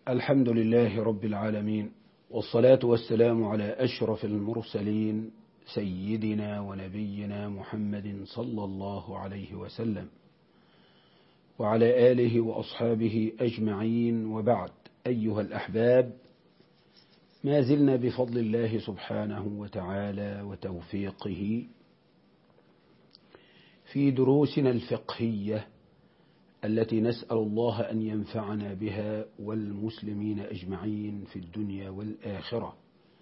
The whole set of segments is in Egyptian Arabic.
الحمد لله رب العالمين والصلاة والسلام على أشرف المرسلين سيدنا ونبينا محمد صلى الله عليه وسلم وعلى آله وأصحابه أجمعين وبعد أيها الأحباب ما زلنا بفضل الله سبحانه وتعالى وتوفيقه في دروسنا الفقهية التي نسأل الله أن ينفعنا بها والمسلمين أجمعين في الدنيا والآخرة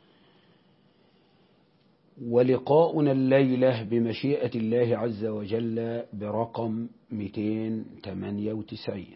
ولقاؤنا الليلة بمشيئة الله عز وجل برقم 298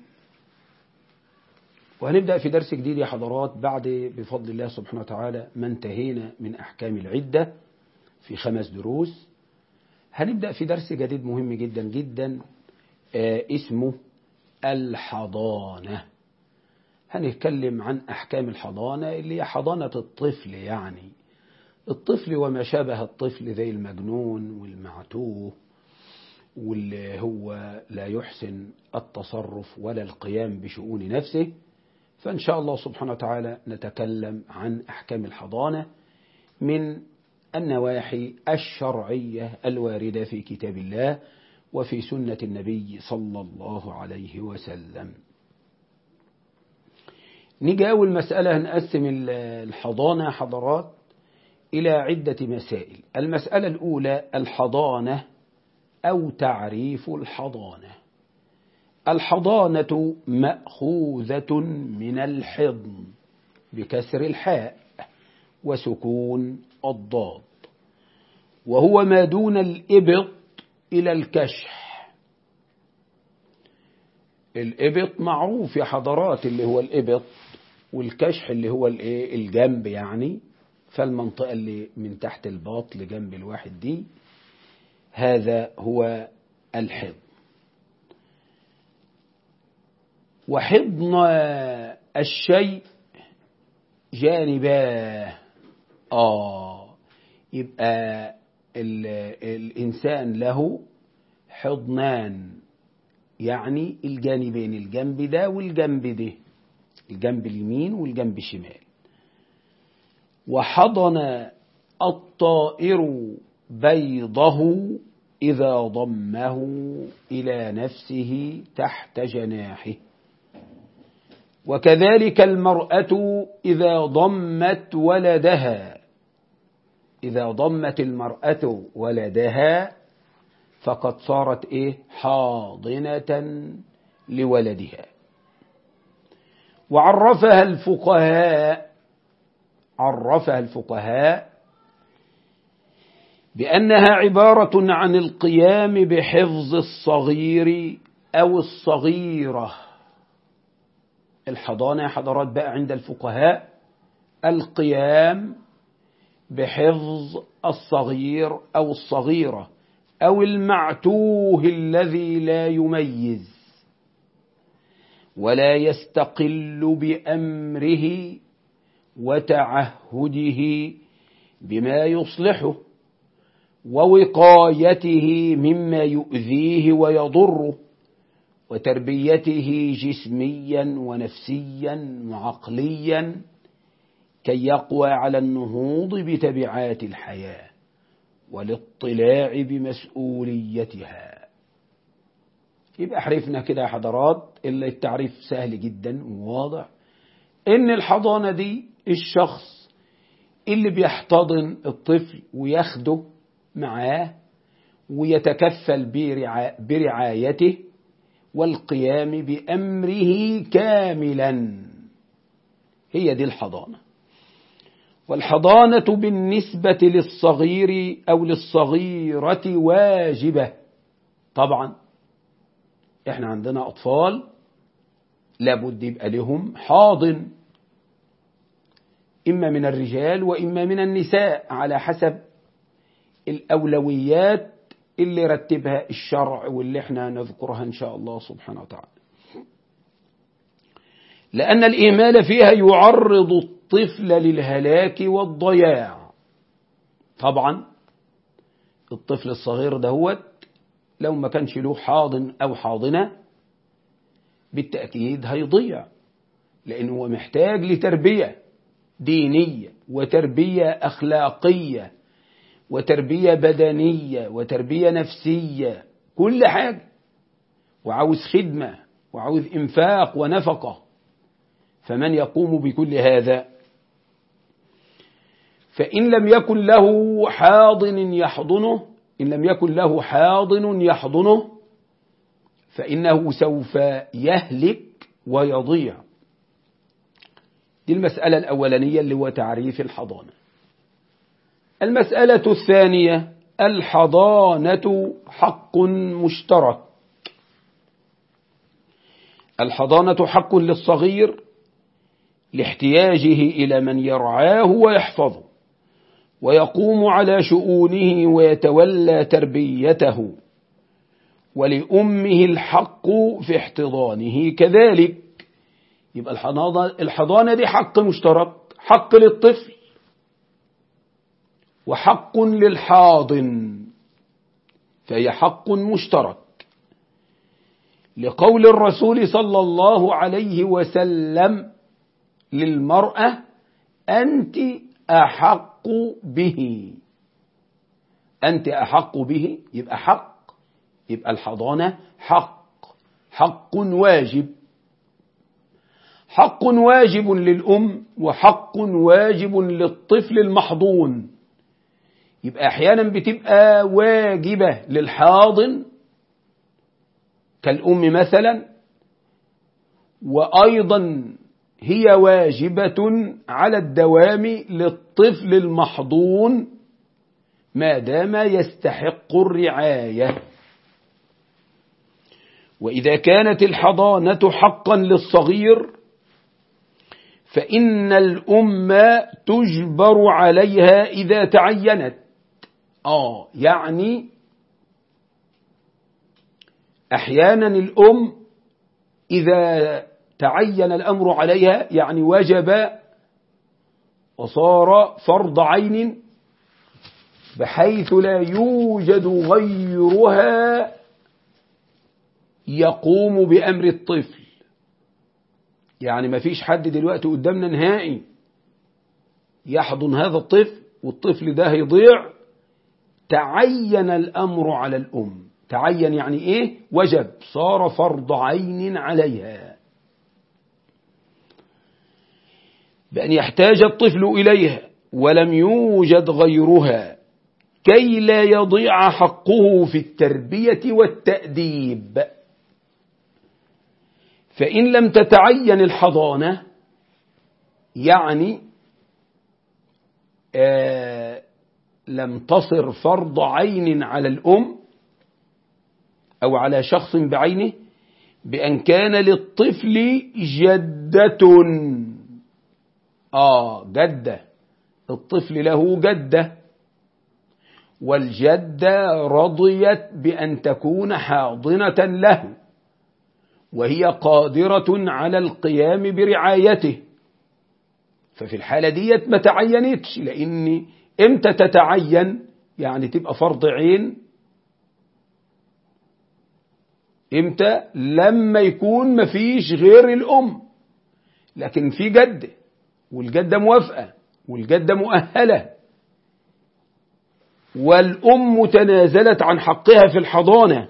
وهنبدأ في درس جديد يا حضرات بعد بفضل الله سبحانه وتعالى ما انتهينا من أحكام العدة في خمس دروس هنبدأ في درس جديد مهم جدا جدا آه اسمه الحضانة هنتكلم عن أحكام الحضانة اللي هي حضانة الطفل يعني الطفل وما شابه الطفل زي المجنون والمعتوه واللي هو لا يحسن التصرف ولا القيام بشؤون نفسه فإن شاء الله سبحانه وتعالى نتكلم عن أحكام الحضانة من النواحي الشرعية الواردة في كتاب الله وفي سنة النبي صلى الله عليه وسلم نيجي أول مسألة هنقسم الحضانة حضرات إلى عدة مسائل المسألة الأولى الحضانة أو تعريف الحضانة الحضانة مأخوذة من الحضن بكسر الحاء وسكون الضاد وهو ما دون الإبط إلى الكشح الإبط معروف يا حضرات اللي هو الإبط والكشح اللي هو الايه الجنب يعني فالمنطقة اللي من تحت الباط لجنب الواحد دي هذا هو الحضن وحضن الشيء جانباه آه يبقى ال الإنسان له حضنان يعني الجانبين الجنب ده والجنب ده الجنب اليمين والجنب الشمال وحضن الطائر بيضه إذا ضمه إلى نفسه تحت جناحه وكذلك المرأة إذا ضمت ولدها إذا ضمت المرأة ولدها فقد صارت إيه حاضنة لولدها وعرفها الفقهاء عرفها الفقهاء بأنها عبارة عن القيام بحفظ الصغير أو الصغيرة الحضانة يا حضرات بقى عند الفقهاء القيام بحفظ الصغير أو الصغيرة أو المعتوه الذي لا يميز ولا يستقل بأمره وتعهده بما يصلحه ووقايته مما يؤذيه ويضره وتربيته جسميا ونفسيا وعقليا كي يقوى على النهوض بتبعات الحياة والاطلاع بمسؤوليتها يبقى حرفنا كده يا حضرات إلا التعريف سهل جدا وواضح إن الحضانة دي الشخص اللي بيحتضن الطفل وياخده معاه ويتكفل برعايته والقيام بأمره كاملا هي دي الحضانة والحضانة بالنسبة للصغير أو للصغيرة واجبة طبعا احنا عندنا أطفال لابد يبقى لهم حاضن إما من الرجال وإما من النساء على حسب الأولويات اللي رتبها الشرع واللي احنا نذكرها إن شاء الله سبحانه وتعالى لأن الإيمال فيها يعرض الطفل للهلاك والضياع طبعا الطفل الصغير دهوت لو ما كانش له حاضن أو حاضنة بالتأكيد هيضيع لأنه هو محتاج لتربية دينية وتربية أخلاقية وتربية بدنية وتربية نفسية كل حاجة وعاوز خدمة وعاوز إنفاق ونفقة فمن يقوم بكل هذا فإن لم يكن له حاضن يحضنه إن لم يكن له حاضن يحضنه فإنه سوف يهلك ويضيع دي المسألة الأولانية اللي هو تعريف الحضانة المسألة الثانية الحضانة حق مشترك الحضانة حق للصغير لاحتياجه إلى من يرعاه ويحفظه ويقوم على شؤونه ويتولى تربيته ولأمه الحق في احتضانه كذلك يبقى الحضانة, الحضانة دي حق مشترك حق للطفل وحق للحاضن فهي حق مشترك لقول الرسول صلى الله عليه وسلم للمرأة أنت أحق به أنت أحق به يبقى حق يبقى الحضانة حق حق واجب حق واجب للأم وحق واجب للطفل المحضون يبقى أحيانا بتبقى واجبة للحاضن كالأم مثلا وأيضا هي واجبة على الدوام للطفل المحضون ما دام يستحق الرعاية وإذا كانت الحضانة حقا للصغير فإن الأم تجبر عليها إذا تعينت آه يعني أحيانا الأم إذا تعين الأمر عليها يعني وجب وصار فرض عين بحيث لا يوجد غيرها يقوم بأمر الطفل يعني ما فيش حد دلوقتي قدامنا نهائي يحضن هذا الطفل والطفل ده هيضيع تعين الأمر على الأم تعين يعني إيه وجب صار فرض عين عليها بأن يحتاج الطفل إليها ولم يوجد غيرها كي لا يضيع حقه في التربية والتأديب فإن لم تتعين الحضانة يعني آه لم تصر فرض عين على الأم أو على شخص بعينه بأن كان للطفل جدة آه جدة الطفل له جدة والجدة رضيت بأن تكون حاضنة له وهي قادرة على القيام برعايته ففي الحالة ديت ما تعينتش لأن امتى تتعين يعني تبقى فرض عين امتى لما يكون مفيش غير الأم لكن في جدة والجدة موافقة والجدة مؤهلة والأم تنازلت عن حقها في الحضانة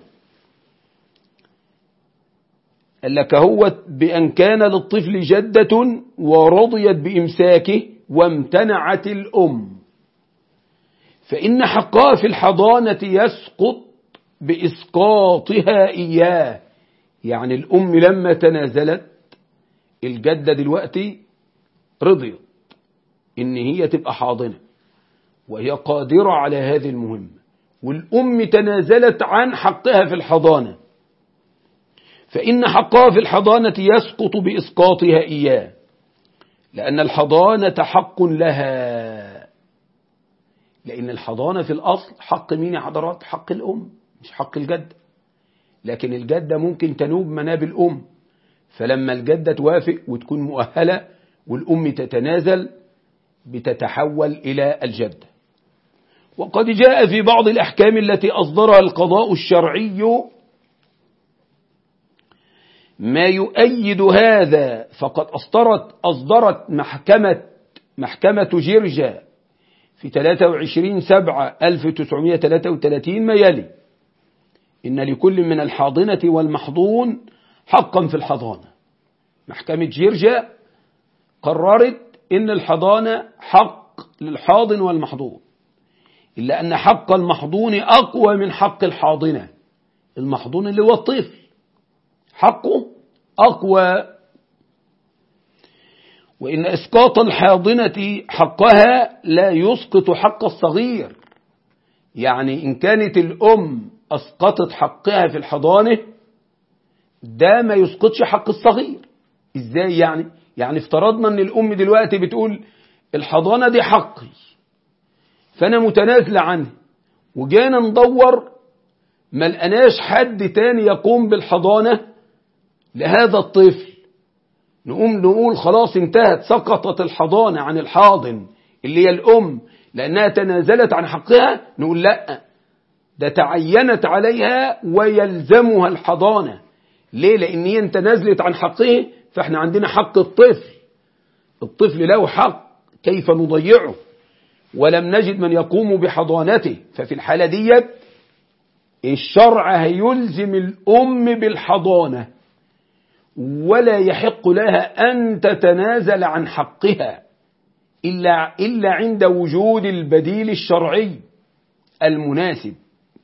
قال لك هو بأن كان للطفل جدة ورضيت بإمساكه وامتنعت الأم فإن حقها في الحضانة يسقط بإسقاطها إياه يعني الأم لما تنازلت الجدة دلوقتي رضيت إن هي تبقى حاضنة وهي قادرة على هذه المهمة والأم تنازلت عن حقها في الحضانة فإن حقها في الحضانة يسقط بإسقاطها إياه لأن الحضانة حق لها لأن الحضانة في الأصل حق مين يا حضرات حق الأم مش حق الجد لكن الجدة ممكن تنوب مناب الأم فلما الجدة توافق وتكون مؤهلة والأم تتنازل بتتحول إلى الجدة وقد جاء في بعض الأحكام التي أصدرها القضاء الشرعي ما يؤيد هذا فقد أصدرت أصدرت محكمة محكمة جرجا في 23 سبعة 1933 ما يلي إن لكل من الحاضنة والمحضون حقا في الحضانة محكمة جرجا قررت إن الحضانة حق للحاضن والمحضون إلا أن حق المحضون أقوى من حق الحاضنة المحضون اللي هو الطفل حقه أقوى وإن إسقاط الحاضنة حقها لا يسقط حق الصغير يعني إن كانت الأم أسقطت حقها في الحضانة ده ما يسقطش حق الصغير إزاي يعني يعني افترضنا أن الأم دلوقتي بتقول الحضانة دي حقي فأنا متنازلة عنه وجينا ندور ما لقناش حد تاني يقوم بالحضانة لهذا الطفل نقوم نقول خلاص انتهت سقطت الحضانة عن الحاضن اللي هي الأم لأنها تنازلت عن حقها نقول لا ده تعينت عليها ويلزمها الحضانة ليه لأن هي تنازلت عن حقه فاحنا عندنا حق الطفل الطفل له حق كيف نضيعه ولم نجد من يقوم بحضانته ففي الحالة ديت الشرع هيلزم الأم بالحضانة ولا يحق لها أن تتنازل عن حقها إلا, إلا عند وجود البديل الشرعي المناسب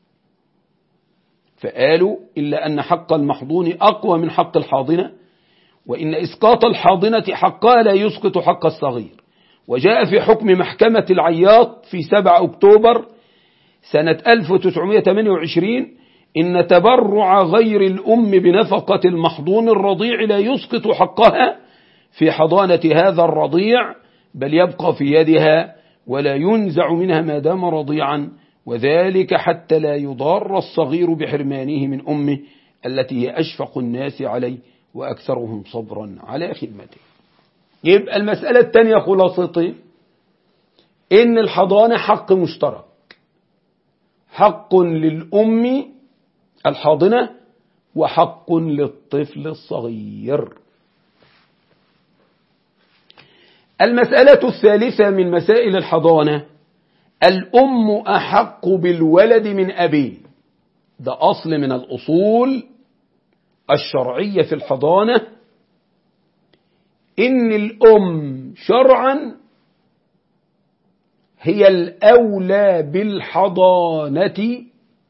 فقالوا إلا أن حق المحضون أقوى من حق الحاضنة وإن إسقاط الحاضنة حقها لا يسقط حق الصغير وجاء في حكم محكمة العياط في 7 أكتوبر سنة 1928 إن تبرع غير الأم بنفقة المحضون الرضيع لا يسقط حقها في حضانة هذا الرضيع بل يبقى في يدها ولا ينزع منها ما دام رضيعا وذلك حتى لا يضار الصغير بحرمانه من أمه التي هي أشفق الناس عليه وأكثرهم صبرا على خدمته يبقى المسألة الثانية خلاصتي إن الحضانة حق مشترك حق للأم الحاضنة وحق للطفل الصغير المسألة الثالثة من مسائل الحضانة الأم أحق بالولد من أبيه ده أصل من الأصول الشرعية في الحضانة إن الأم شرعا هي الأولى بالحضانة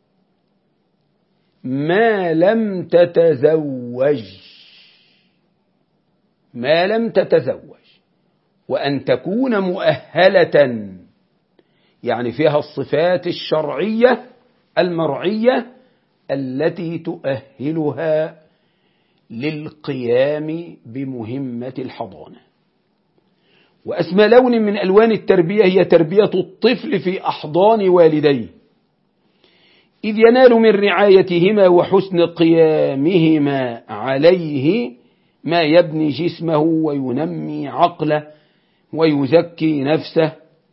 ما لم تتزوج ما لم تتزوج وأن تكون مؤهلة يعني فيها الصفات الشرعية المرعية التي تؤهلها للقيام بمهمة الحضانة وأسمى لون من ألوان التربية هي تربية الطفل في أحضان والديه إذ ينال من رعايتهما وحسن قيامهما عليه ما يبني جسمه وينمي عقله ويزكي نفسه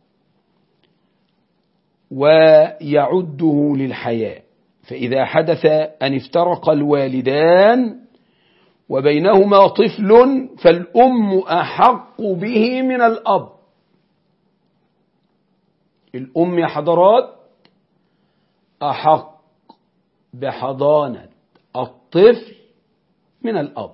ويعده للحياة فإذا حدث أن افترق الوالدان وبينهما طفل فالأم أحق به من الأب الأم يا حضرات أحق بحضانة الطفل من الأب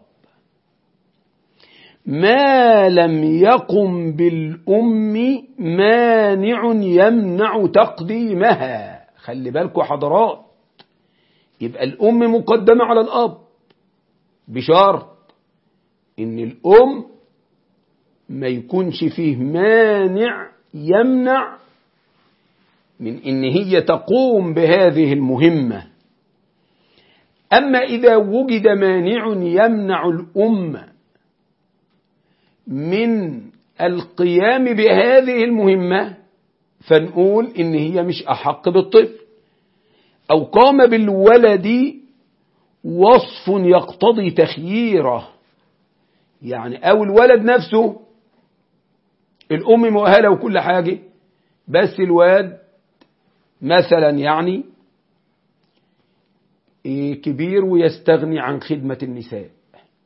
ما لم يقم بالأم مانع يمنع تقديمها خلي بالكوا حضرات يبقى الأم مقدمة على الأب بشرط إن الأم ما يكونش فيه مانع يمنع من إن هي تقوم بهذه المهمة أما إذا وجد مانع يمنع الأمة من القيام بهذه المهمة فنقول إن هي مش أحق بالطفل أو قام بالولد وصف يقتضي تخييره يعني أو الولد نفسه الأم مؤهلة وكل حاجة بس الواد مثلا يعني كبير ويستغني عن خدمة النساء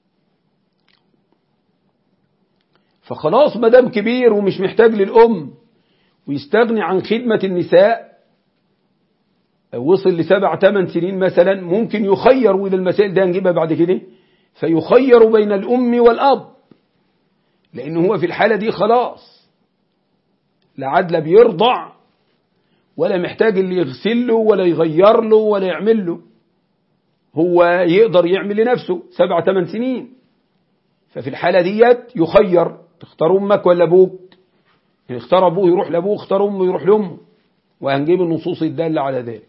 فخلاص ما دام كبير ومش محتاج للأم ويستغني عن خدمة النساء وصل لسبع ثمان سنين مثلا ممكن يخير وإذا المسائل ده هنجيبها بعد كده فيخير بين الأم والأب لأنه هو في الحالة دي خلاص لا عدل بيرضع ولا محتاج اللي يغسل له ولا يغير له ولا يعمل له هو يقدر يعمل لنفسه سبع ثمان سنين ففي الحالة ديت يخير تختار أمك ولا أبوك اختار أبوه يروح لأبوه اختار أمه يروح لأمه وهنجيب النصوص الدالة على ذلك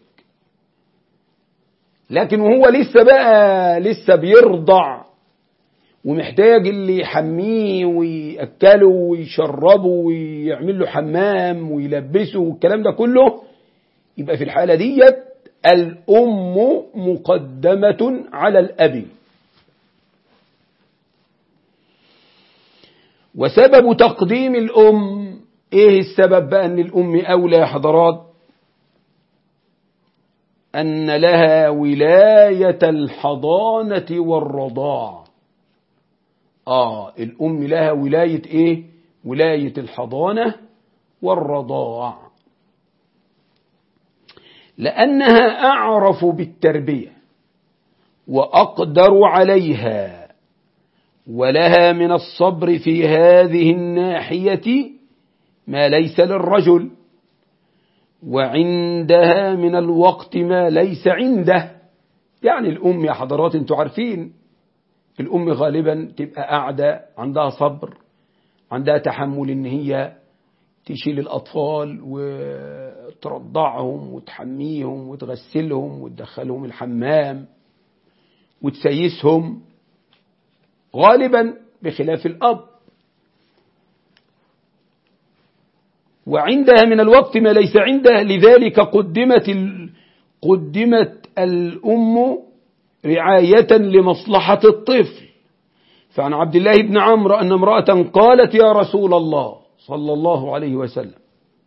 لكن وهو لسه بقى لسه بيرضع ومحتاج اللي يحميه ويأكله ويشربه ويعمل له حمام ويلبسه والكلام ده كله يبقى في الحالة ديت الأم مقدمة على الأب وسبب تقديم الأم إيه السبب بقى أن الأم أولى يا حضرات أن لها ولاية الحضانة والرضاع آه الأم لها ولاية إيه ولاية الحضانة والرضاع لأنها أعرف بالتربية وأقدر عليها ولها من الصبر في هذه الناحية ما ليس للرجل وعندها من الوقت ما ليس عنده يعني الأم يا حضرات انتوا عارفين الأم غالبا تبقى قاعدة عندها صبر عندها تحمل ان هي تشيل الأطفال وترضعهم وتحميهم وتغسلهم وتدخلهم الحمام وتسيسهم غالبا بخلاف الأب وعندها من الوقت ما ليس عندها لذلك قدمت قدمت الأم رعاية لمصلحة الطفل فعن عبد الله بن عمرو أن امرأة قالت يا رسول الله صلى الله عليه وسلم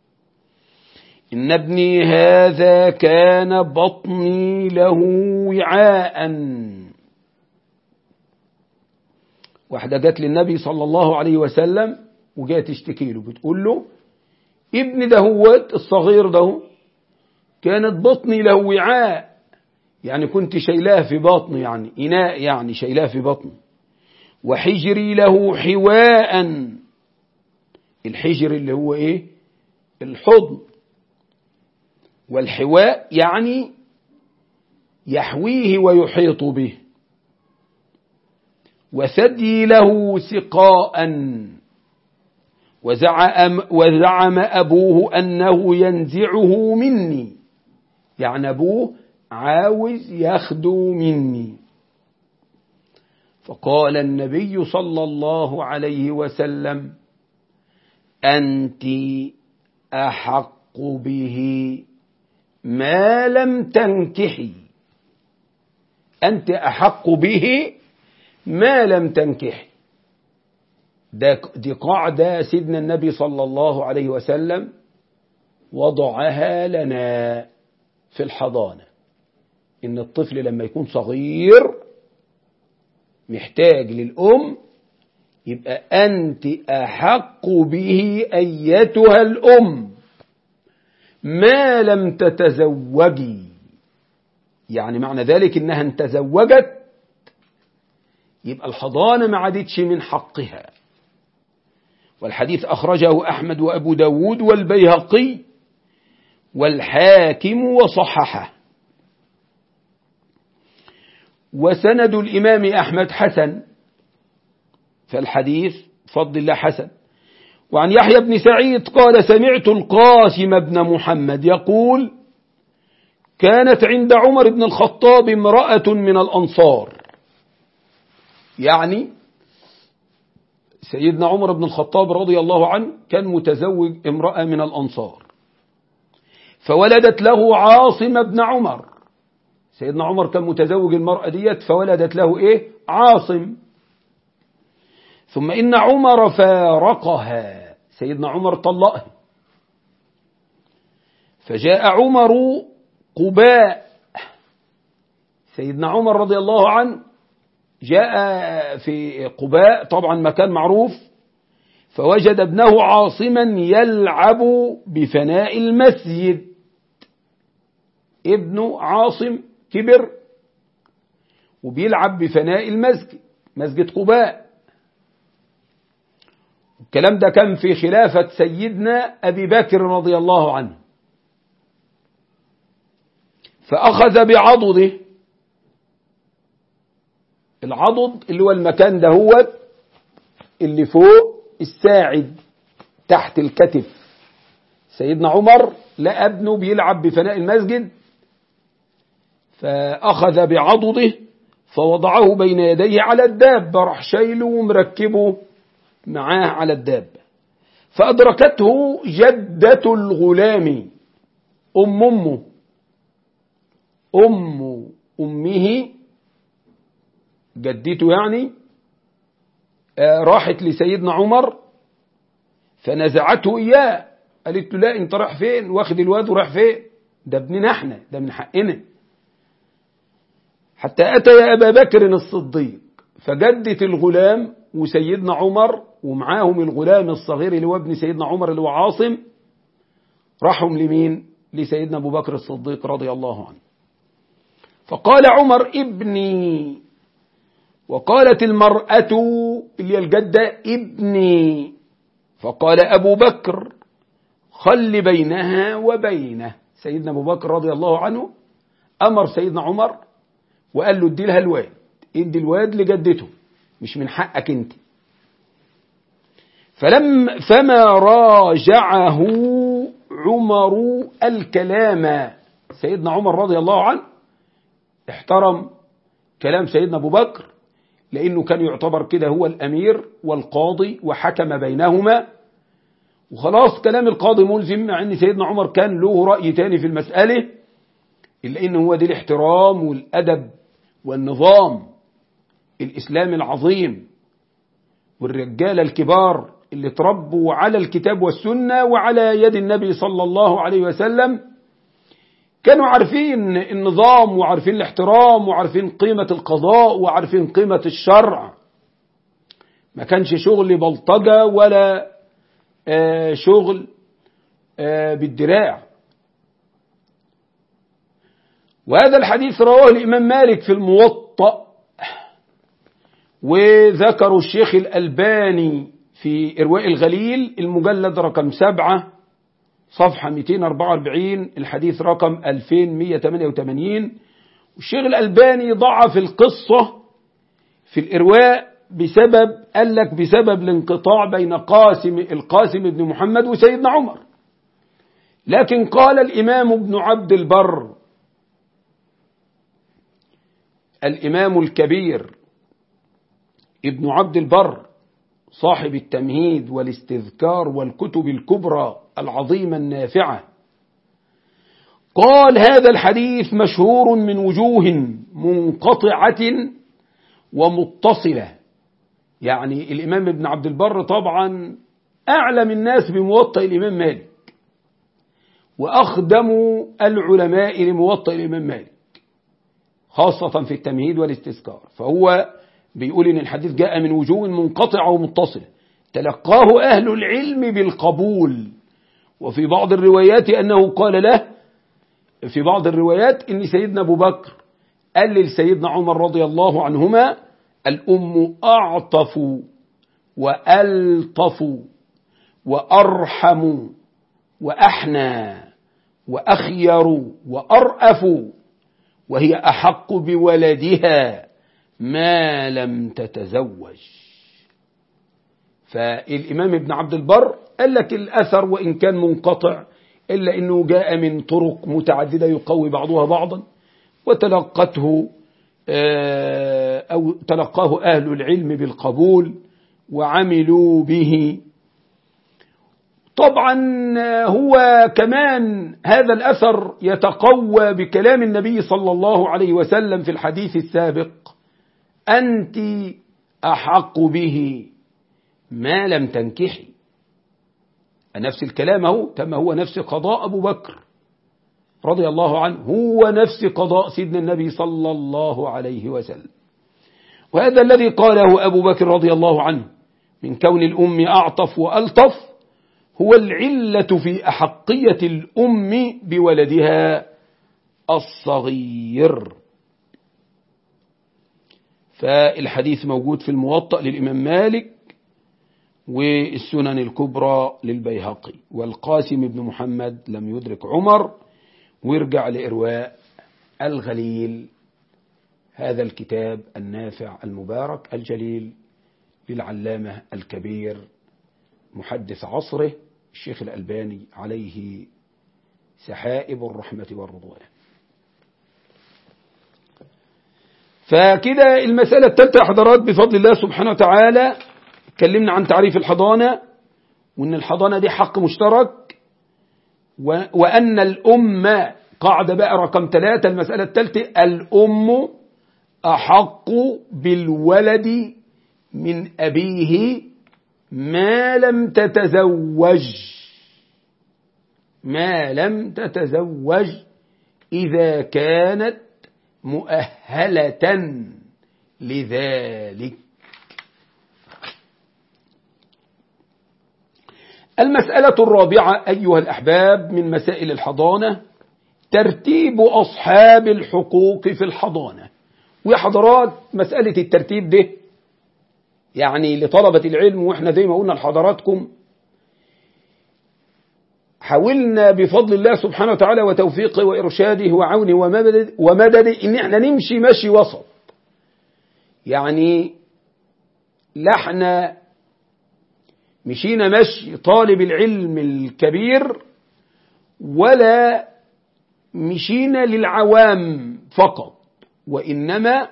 إن ابني هذا كان بطني له وعاء واحدة جت للنبي صلى الله عليه وسلم وجاءت تشتكي له بتقول له ابن دهوت الصغير ده كانت بطني له وعاء يعني كنت شايلاه في بطني يعني إناء يعني شايلاه في بطني وحجري له حواء الحجر اللي هو ايه الحضن والحواء يعني يحويه ويحيط به وثدي له سقاء وزعم, وزعم أبوه أنه ينزعه مني يعني أبوه عاوز ياخده مني فقال النبي صلى الله عليه وسلم أنت أحق به ما لم تنكحي أنت أحق به ما لم تنكحي ده دي قاعدة سيدنا النبي صلى الله عليه وسلم وضعها لنا في الحضانة إن الطفل لما يكون صغير محتاج للأم يبقى أنت أحق به أيتها الأم ما لم تتزوجي يعني معنى ذلك إنها ان تزوجت يبقى الحضانة ما عادتش من حقها والحديث أخرجه أحمد وأبو داود والبيهقي والحاكم وصححه وسند الإمام أحمد حسن فالحديث فضل الله حسن وعن يحيى بن سعيد قال سمعت القاسم بن محمد يقول كانت عند عمر بن الخطاب امرأة من الأنصار يعني سيدنا عمر بن الخطاب رضي الله عنه كان متزوج امرأة من الأنصار فولدت له عاصم بن عمر سيدنا عمر كان متزوج المرأة ديت فولدت له إيه عاصم ثم إن عمر فارقها سيدنا عمر طلقها فجاء عمر قباء سيدنا عمر رضي الله عنه جاء في قباء طبعا مكان معروف فوجد ابنه عاصما يلعب بفناء المسجد ابنه عاصم كبر وبيلعب بفناء المسجد مسجد قباء الكلام ده كان في خلافة سيدنا أبي بكر رضي الله عنه فأخذ بعضده العضد اللي هو المكان ده هو اللي فوق الساعد تحت الكتف سيدنا عمر لقى ابنه بيلعب بفناء المسجد فأخذ بعضده فوضعه بين يديه على الدابة راح شايله ومركبه معاه على الدابة فأدركته جدة الغلام أم أمه أم أمه جدته يعني آه راحت لسيدنا عمر فنزعته إياه قالت له لا انت رايح فين واخد الواد ورايح فين ده ابننا احنا ده من حقنا حتى أتى يا أبا بكر الصديق فجدت الغلام وسيدنا عمر ومعاهم الغلام الصغير اللي هو ابن سيدنا عمر اللي هو عاصم راحوا لمين لسيدنا أبو بكر الصديق رضي الله عنه فقال عمر ابني وقالت المرأة اللي هي الجدة ابني فقال أبو بكر خل بينها وبينه سيدنا أبو بكر رضي الله عنه أمر سيدنا عمر وقال له ادي لها الواد ادي الواد لجدته مش من حقك انت فلم فما راجعه عمر الكلام سيدنا عمر رضي الله عنه احترم كلام سيدنا ابو بكر لانه كان يعتبر كده هو الامير والقاضي وحكم بينهما وخلاص كلام القاضي ملزم مع ان سيدنا عمر كان له راي تاني في المساله الا ان هو دي الاحترام والادب والنظام الإسلام العظيم والرجالة الكبار اللي تربوا على الكتاب والسنة وعلى يد النبي صلى الله عليه وسلم كانوا عارفين النظام وعارفين الاحترام وعارفين قيمة القضاء وعارفين قيمة الشرع ما كانش شغل بلطجة ولا آه شغل آه بالدراع وهذا الحديث رواه الإمام مالك في الموطأ وذكروا الشيخ الألباني في إرواء الغليل المجلد رقم سبعة صفحة 244 الحديث رقم 2188 والشيخ الألباني ضعف القصة في الإرواء بسبب قال لك بسبب الانقطاع بين قاسم القاسم بن محمد وسيدنا عمر لكن قال الإمام ابن عبد البر الإمام الكبير ابن عبد البر صاحب التمهيد والاستذكار والكتب الكبرى العظيمة النافعة قال هذا الحديث مشهور من وجوه منقطعة ومتصلة يعني الإمام ابن عبد البر طبعا أعلم الناس بموطئ الإمام مالك وأخدم العلماء لموطئ الإمام مالك خاصة في التمهيد والاستذكار فهو بيقول إن الحديث جاء من وجوه منقطعة ومتصلة تلقاه أهل العلم بالقبول وفي بعض الروايات أنه قال له في بعض الروايات إن سيدنا أبو بكر قال لسيدنا عمر رضي الله عنهما الأم أعطف وألطف وأرحم وأحنى وأخير وأرأف وهي أحق بولدها ما لم تتزوج فالإمام ابن عبد البر قال لك الأثر وإن كان منقطع إلا أنه جاء من طرق متعددة يقوي بعضها بعضا وتلقته أو تلقاه أهل العلم بالقبول وعملوا به طبعا هو كمان هذا الأثر يتقوى بكلام النبي صلى الله عليه وسلم في الحديث السابق أنت أحق به ما لم تنكحي نفس الكلام هو كما هو نفس قضاء أبو بكر رضي الله عنه هو نفس قضاء سيدنا النبي صلى الله عليه وسلم وهذا الذي قاله أبو بكر رضي الله عنه من كون الأم أعطف وألطف هو العلة في أحقية الأم بولدها الصغير فالحديث موجود في الموطأ للإمام مالك والسنن الكبرى للبيهقي والقاسم بن محمد لم يدرك عمر ويرجع لإرواء الغليل هذا الكتاب النافع المبارك الجليل للعلامة الكبير محدث عصره الشيخ الألباني عليه سحائب الرحمة والرضوان فكده المسألة الثالثة حضرات بفضل الله سبحانه وتعالى اتكلمنا عن تعريف الحضانة وأن الحضانة دي حق مشترك وأن الأم قاعدة بقى رقم ثلاثة المسألة الثالثة الأم أحق بالولد من أبيه ما لم تتزوج ما لم تتزوج إذا كانت مؤهلة لذلك المسألة الرابعة أيها الأحباب من مسائل الحضانة ترتيب أصحاب الحقوق في الحضانة ويا حضرات مسألة الترتيب ده يعني لطلبة العلم وإحنا زي ما قلنا لحضراتكم حاولنا بفضل الله سبحانه وتعالى وتوفيقه وإرشاده وعونه ومدده, ومدده إن إحنا نمشي مشي وسط يعني لا احنا مشينا مشي طالب العلم الكبير ولا مشينا للعوام فقط وإنما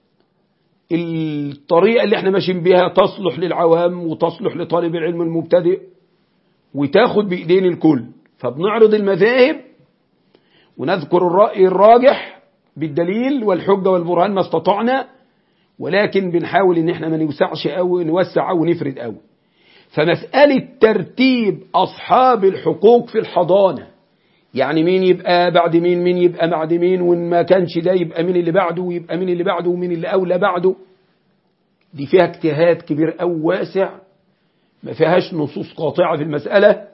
الطريقة اللي احنا ماشيين بها تصلح للعوام وتصلح لطالب العلم المبتدئ وتاخد بإيدين الكل فبنعرض المذاهب ونذكر الرأي الراجح بالدليل والحجة والبرهان ما استطعنا ولكن بنحاول ان احنا ما نوسعش قوي نوسع او نفرد قوي فمسألة ترتيب أصحاب الحقوق في الحضانة يعني مين يبقى بعد مين مين يبقى بعد مين وإن ما كانش ده يبقى مين اللي بعده ويبقى مين اللي بعده ومين اللي أولى بعده دي فيها اجتهاد كبير أو واسع ما فيهاش نصوص قاطعة في المسألة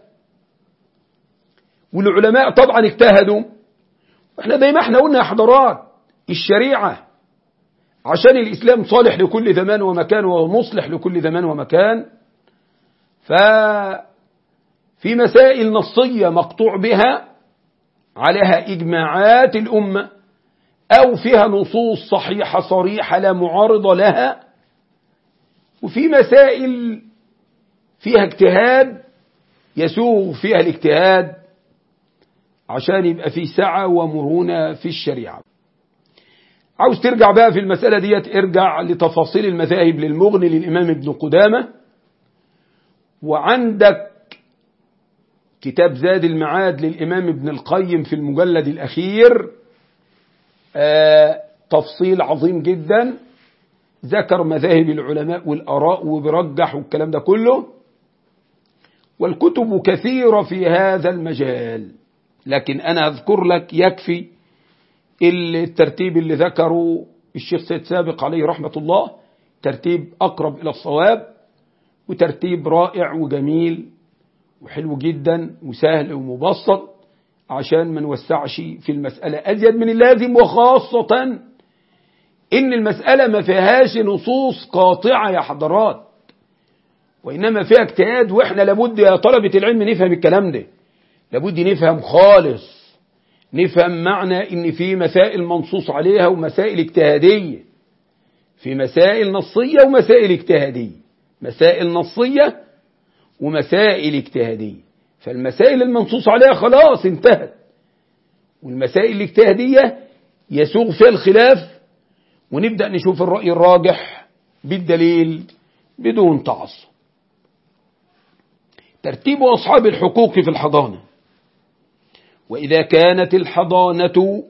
والعلماء طبعا اجتهدوا احنا زي ما احنا قلنا يا حضرات الشريعة عشان الإسلام صالح لكل زمان ومكان ومصلح لكل زمان ومكان ففي مسائل نصية مقطوع بها عليها إجماعات الأمة أو فيها نصوص صحيحة صريحة لا معارض لها وفي مسائل فيها اجتهاد يسوغ فيها الاجتهاد عشان يبقى في سعة ومرونة في الشريعة عاوز ترجع بقى في المسألة ديت ارجع لتفاصيل المذاهب للمغني للإمام ابن قدامة وعندك كتاب زاد المعاد للإمام ابن القيم في المجلد الأخير آه تفصيل عظيم جدا ذكر مذاهب العلماء والآراء وبرجح والكلام ده كله والكتب كثيرة في هذا المجال لكن أنا أذكر لك يكفي الترتيب اللي ذكره الشيخ سيد سابق عليه رحمة الله ترتيب أقرب إلى الصواب وترتيب رائع وجميل وحلو جدا وسهل ومبسط عشان ما نوسعش في المسألة أزيد من اللازم وخاصة إن المسألة ما فيهاش نصوص قاطعة يا حضرات وإنما فيها اجتهاد وإحنا لابد يا طلبة العلم نفهم الكلام ده لابد نفهم خالص نفهم معنى إن في مسائل منصوص عليها ومسائل اجتهادية في مسائل نصية ومسائل اجتهادية مسائل نصية ومسائل اجتهادية فالمسائل المنصوص عليها خلاص انتهت والمسائل الاجتهادية يسوغ فيها الخلاف ونبدأ نشوف الرأي الراجح بالدليل بدون تعصب ترتيب أصحاب الحقوق في الحضانة وإذا كانت الحضانة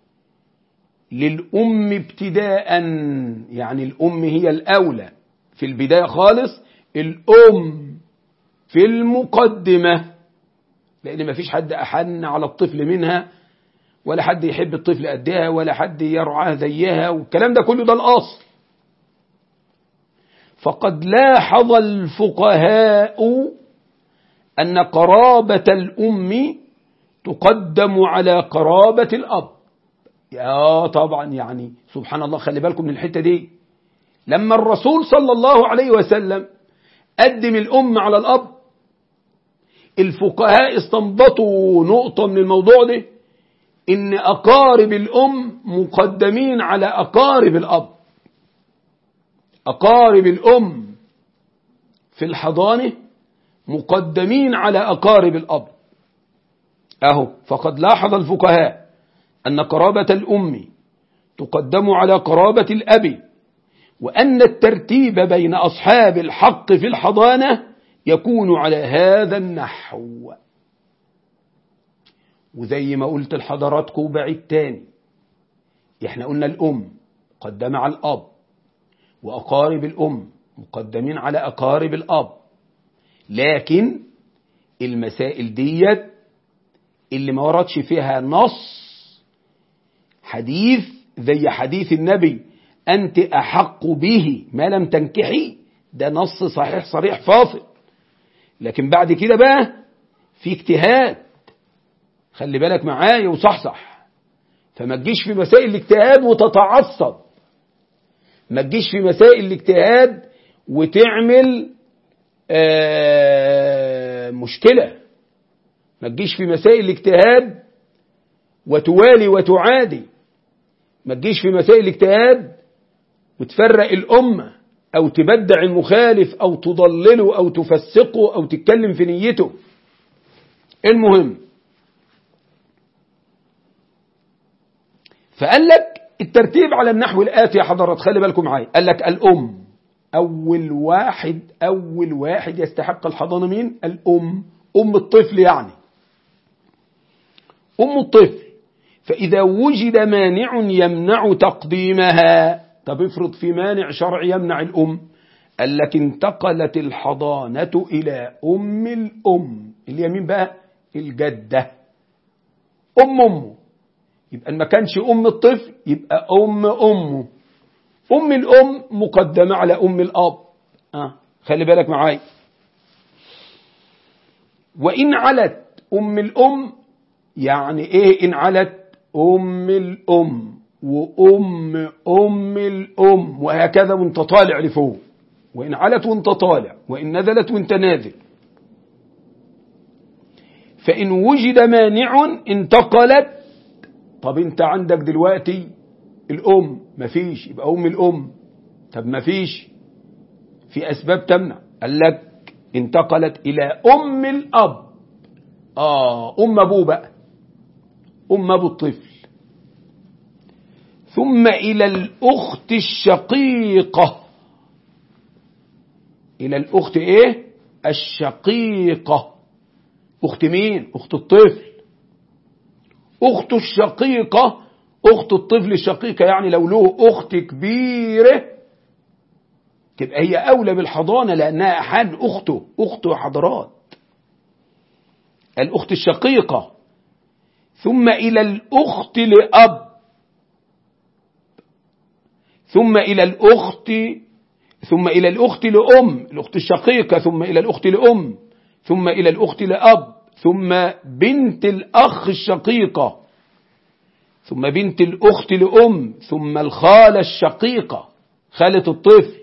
للأم ابتداء يعني الأم هي الأولى في البداية خالص الأم في المقدمة لأن ما فيش حد أحن على الطفل منها ولا حد يحب الطفل قدها ولا حد يرعاه زيها والكلام ده كله ده الأصل فقد لاحظ الفقهاء أن قرابة الأم تقدم على قرابة الأب يا طبعا يعني سبحان الله خلي بالكم من الحتة دي لما الرسول صلى الله عليه وسلم قدم الأم على الأب الفقهاء استنبطوا نقطة من الموضوع ده إن أقارب الأم مقدمين على أقارب الأب أقارب الأم في الحضانة مقدمين على أقارب الأب أهو فقد لاحظ الفقهاء أن قرابة الأم تقدم على قرابة الأب وأن الترتيب بين أصحاب الحق في الحضانة يكون على هذا النحو وزي ما قلت لحضراتكم بعيد تاني احنا قلنا الأم مقدمة على الأب وأقارب الأم مقدمين على أقارب الأب لكن المسائل ديت اللي ما وردش فيها نص حديث زي حديث النبي أنت أحق به ما لم تنكحي ده نص صحيح صريح فاصل لكن بعد كده بقى في اجتهاد خلي بالك معايا وصحصح فما تجيش في مسائل الاجتهاد وتتعصب ما تجيش في مسائل الاجتهاد وتعمل آه مشكلة ما تجيش في مسائل الاجتهاد وتوالي وتعادي ما تجيش في مسائل الاجتهاد وتفرق الأمة أو تبدع المخالف أو تضلله أو تفسقه أو تتكلم في نيته المهم فقال لك الترتيب على النحو الآتي يا حضرات خلي بالكم معايا قال لك الأم أول واحد أول واحد يستحق الحضانة مين الأم أم الطفل يعني أم الطفل فإذا وجد مانع يمنع تقديمها طب افرض في مانع شرعي يمنع الأم قال لك انتقلت الحضانة إلى أم الأم اليمين بقى الجدة أم أمه يبقى ما كانش أم الطفل يبقى أم أمه أم الأم مقدمة على أم الأب آه. خلي بالك معاي وإن علت أم الأم يعني إيه إن علت أم الأم وأم أم الأم وهكذا وانت طالع لفوق وإن علت وانت طالع وإن نزلت وانت نازل فإن وجد مانع انتقلت طب انت عندك دلوقتي الأم مفيش يبقى أم الأم طب مفيش في أسباب تمنع قال لك انتقلت إلى أم الأب آه أم أبوه بقى أم أبو الطفل ثم إلى الأخت الشقيقة إلى الأخت إيه الشقيقة أخت مين أخت الطفل أخت الشقيقة أخت الطفل الشقيقة يعني لو له أخت كبيرة تبقى هي أولى بالحضانة لأنها أحد أخته أخته حضرات الأخت الشقيقة ثم إلى الأخت لأب ثم إلى الأخت ثم إلى الأخت لأم الأخت الشقيقة ثم إلى الأخت لأم ثم إلى الأخت لأب ثم بنت الأخ الشقيقة ثم بنت الأخت لأم ثم الخالة الشقيقة خالة الطفل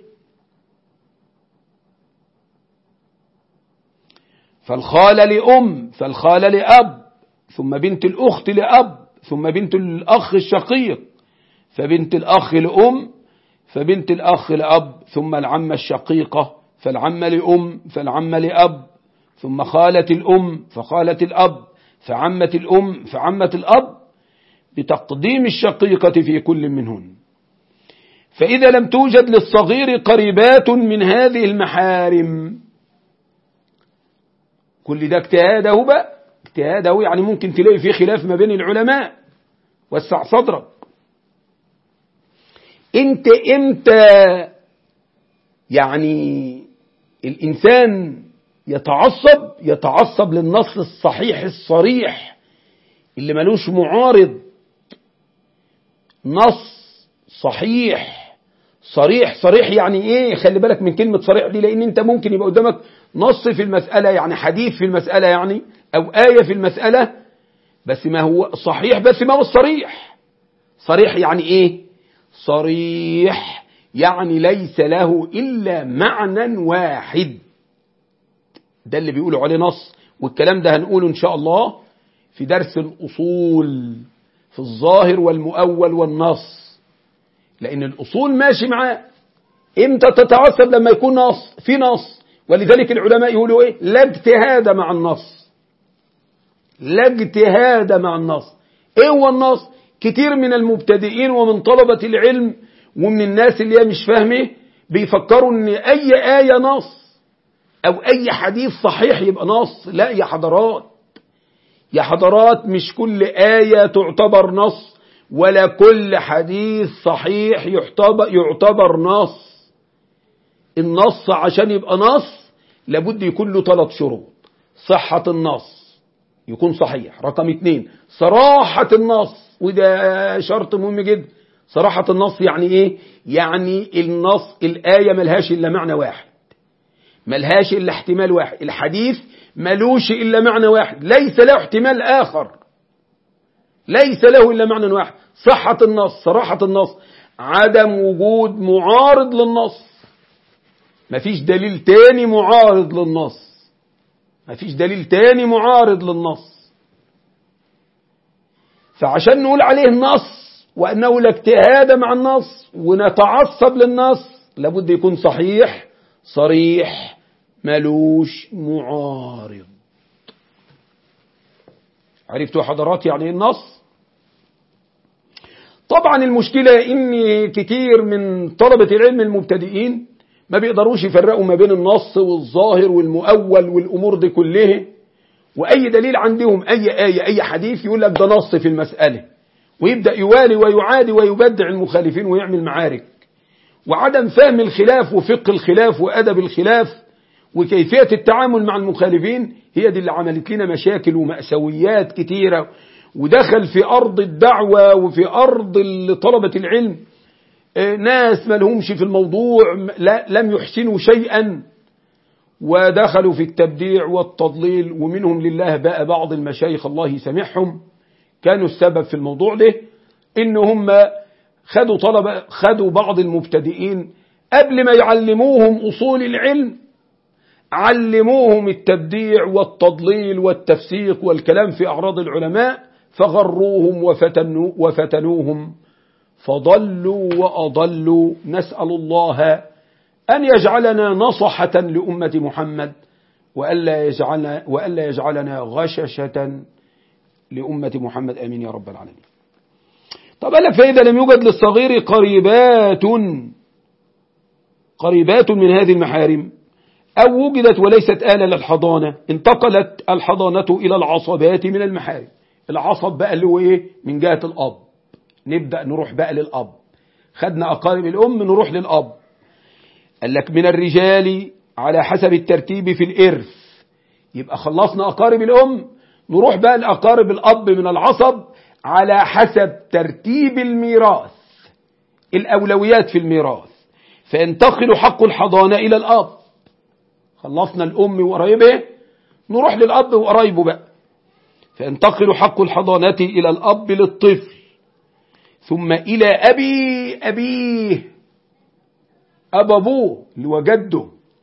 فالخالة لأم فالخالة لأب ثم بنت الأخت لأب ثم بنت الأخ الشقيق فبنت الأخ لأم فبنت الأخ لأب ثم العمة الشقيقة فالعمة لأم فالعمة لأب ثم خالة الأم فخالة الأب فعمة الأم فعمة الأب بتقديم الشقيقة في كل منهن فإذا لم توجد للصغير قريبات من هذه المحارم كل ده اجتهاده بقى اجتهاده يعني ممكن تلاقي فيه خلاف ما بين العلماء وسع صدرك انت امتى يعني الانسان يتعصب يتعصب للنص الصحيح الصريح اللي ملوش معارض نص صحيح صريح صريح يعني ايه خلي بالك من كلمة صريح دي لان انت ممكن يبقى قدامك نص في المسألة يعني حديث في المسألة يعني او آية في المسألة بس ما هو صحيح بس ما هو الصريح صريح يعني ايه صريح يعني ليس له إلا معنى واحد ده اللي بيقولوا عليه نص والكلام ده هنقوله إن شاء الله في درس الأصول في الظاهر والمؤول والنص لأن الأصول ماشي معاه إمتى تتعصب لما يكون نص في نص ولذلك العلماء يقولوا إيه لا اجتهاد مع النص لا اجتهاد مع النص إيه هو النص كتير من المبتدئين ومن طلبة العلم ومن الناس اللي هي مش فاهمه بيفكروا ان اي آية نص او اي حديث صحيح يبقى نص لا يا حضرات يا حضرات مش كل آية تعتبر نص ولا كل حديث صحيح يعتبر, يعتبر نص النص عشان يبقى نص لابد يكون له ثلاث شروط صحة النص يكون صحيح رقم اتنين صراحة النص وده شرط مهم جدا صراحة النص يعني ايه يعني النص الآية ملهاش إلا معنى واحد ملهاش إلا احتمال واحد الحديث ملوش إلا معنى واحد ليس له احتمال آخر ليس له إلا معنى واحد صحة النص صراحة النص عدم وجود معارض للنص مفيش دليل تاني معارض للنص مفيش دليل تاني معارض للنص فعشان نقول عليه نص وأنه لا اجتهاد مع النص ونتعصب للنص لابد يكون صحيح صريح ملوش معارض عرفتوا حضرات يعني ايه النص طبعا المشكلة ان كتير من طلبة العلم المبتدئين ما بيقدروش يفرقوا ما بين النص والظاهر والمؤول والأمور دي كلها وأي دليل عندهم أي آية أي حديث يقول لك ده نص في المسألة ويبدأ يوالي ويعادي ويبدع المخالفين ويعمل معارك وعدم فهم الخلاف وفقه الخلاف وأدب الخلاف وكيفية التعامل مع المخالفين هي دي اللي عملت لنا مشاكل ومأساويات كتيرة ودخل في أرض الدعوة وفي أرض طلبة العلم ناس ما لهمش في الموضوع لا لم يحسنوا شيئا ودخلوا في التبديع والتضليل ومنهم لله بقى بعض المشايخ الله يسامحهم كانوا السبب في الموضوع ده ان هم خدوا طلبة خدوا بعض المبتدئين قبل ما يعلموهم أصول العلم علموهم التبديع والتضليل والتفسيق والكلام في أعراض العلماء فغروهم وفتنوا وفتنوهم فضلوا وأضلوا نسأل الله أن يجعلنا نصحة لأمة محمد وألا يجعلنا, وألا يجعلنا غششة لأمة محمد آمين يا رب العالمين طب قال لك فإذا لم يوجد للصغير قريبات قريبات من هذه المحارم أو وجدت وليست آلة للحضانة انتقلت الحضانة إلى العصبات من المحارم العصب بقى اللي هو إيه من جهة الأب نبدأ نروح بقى للأب خدنا أقارب الأم نروح للأب قال لك من الرجال على حسب الترتيب في الإرث يبقى خلصنا أقارب الأم نروح بقى لأقارب الأب من العصب على حسب ترتيب الميراث الأولويات في الميراث فينتقل حق الحضانة إلى الأب خلصنا الأم وقرايبه نروح للأب وقرايبه بقى فينتقل حق الحضانة إلى الأب للطفل ثم إلى أبي أبيه أب أبوه اللي هو جده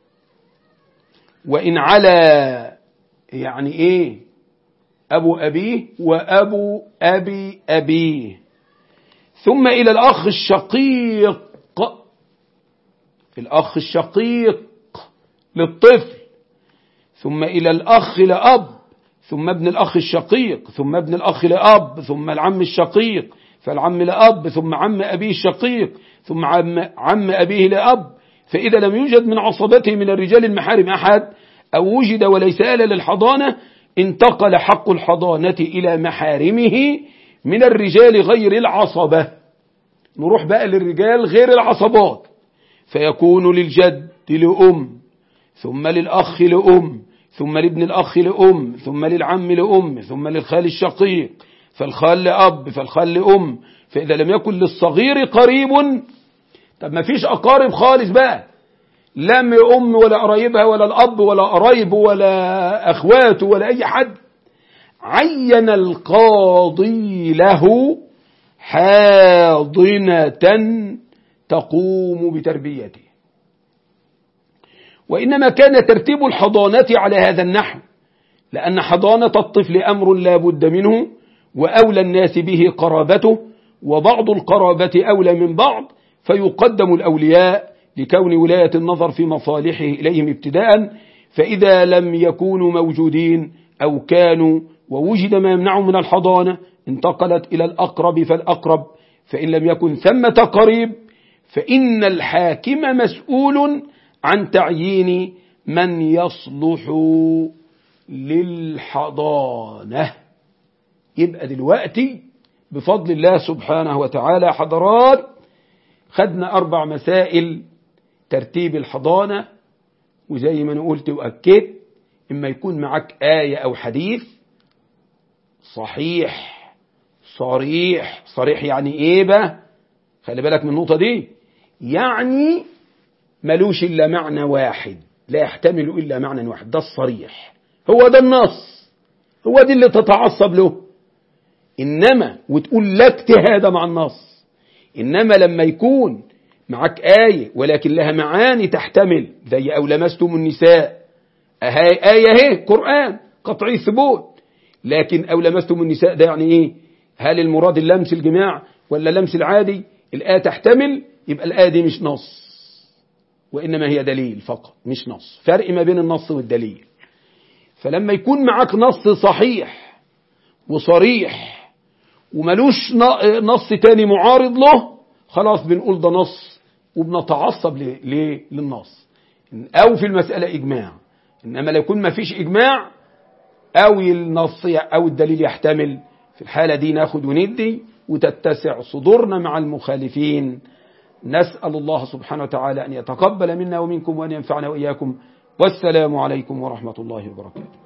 وإن على يعني إيه أبو أبيه وأبو أبي أبيه ثم إلى الأخ الشقيق الأخ الشقيق للطفل ثم إلى الأخ لأب ثم ابن الأخ الشقيق ثم ابن الأخ لأب ثم العم الشقيق فالعم لأب ثم عم أبيه الشقيق ثم عم, عم أبيه لأب فإذا لم يوجد من عصبته من الرجال المحارم أحد أو وجد وليس آل للحضانة انتقل حق الحضانة إلى محارمه من الرجال غير العصبة نروح بقى للرجال غير العصبات فيكون للجد لأم ثم للأخ لأم ثم لابن الأخ لأم ثم للعم لأم ثم للخال الشقيق فالخال لأب فالخال لأم فإذا لم يكن للصغير قريب طب ما فيش أقارب خالص بقى لا من أم ولا قرايبها ولا الأب ولا قرايبه ولا أخواته ولا أي حد عين القاضي له حاضنة تقوم بتربيته وإنما كان ترتيب الحضانة على هذا النحو لأن حضانة الطفل أمر لا بد منه وأولى الناس به قرابته وبعض القرابة أولى من بعض فيقدم الأولياء لكون ولاية النظر في مصالحه إليهم ابتداء فإذا لم يكونوا موجودين أو كانوا ووجد ما يمنعهم من الحضانة انتقلت إلى الأقرب فالأقرب فإن لم يكن ثمة قريب فإن الحاكم مسؤول عن تعيين من يصلح للحضانة يبقى دلوقتي بفضل الله سبحانه وتعالى حضرات خدنا أربع مسائل ترتيب الحضانة وزي ما أنا قلت وأكدت إما يكون معك آية أو حديث صحيح صريح صريح يعني إيه بقى خلي بالك من النقطة دي يعني ملوش إلا معنى واحد لا يحتمل إلا معنى واحد ده الصريح هو ده النص هو دي اللي تتعصب له إنما وتقول لا اجتهاد مع النص إنما لما يكون معك آية ولكن لها معاني تحتمل زي أو لمستم النساء أهي آية هي قرآن قطعي ثبوت لكن أو لمستم النساء ده يعني إيه هل المراد اللمس الجماع ولا لمس العادي الآية تحتمل يبقى الآية دي مش نص وإنما هي دليل فقط مش نص فرق ما بين النص والدليل فلما يكون معك نص صحيح وصريح وملوش نص تاني معارض له خلاص بنقول ده نص وبنتعصب ليه للنص أو في المسألة إجماع إنما لو يكون ما فيش إجماع أو النص أو الدليل يحتمل في الحالة دي ناخد وندي وتتسع صدورنا مع المخالفين نسأل الله سبحانه وتعالى أن يتقبل منا ومنكم وأن ينفعنا وإياكم والسلام عليكم ورحمة الله وبركاته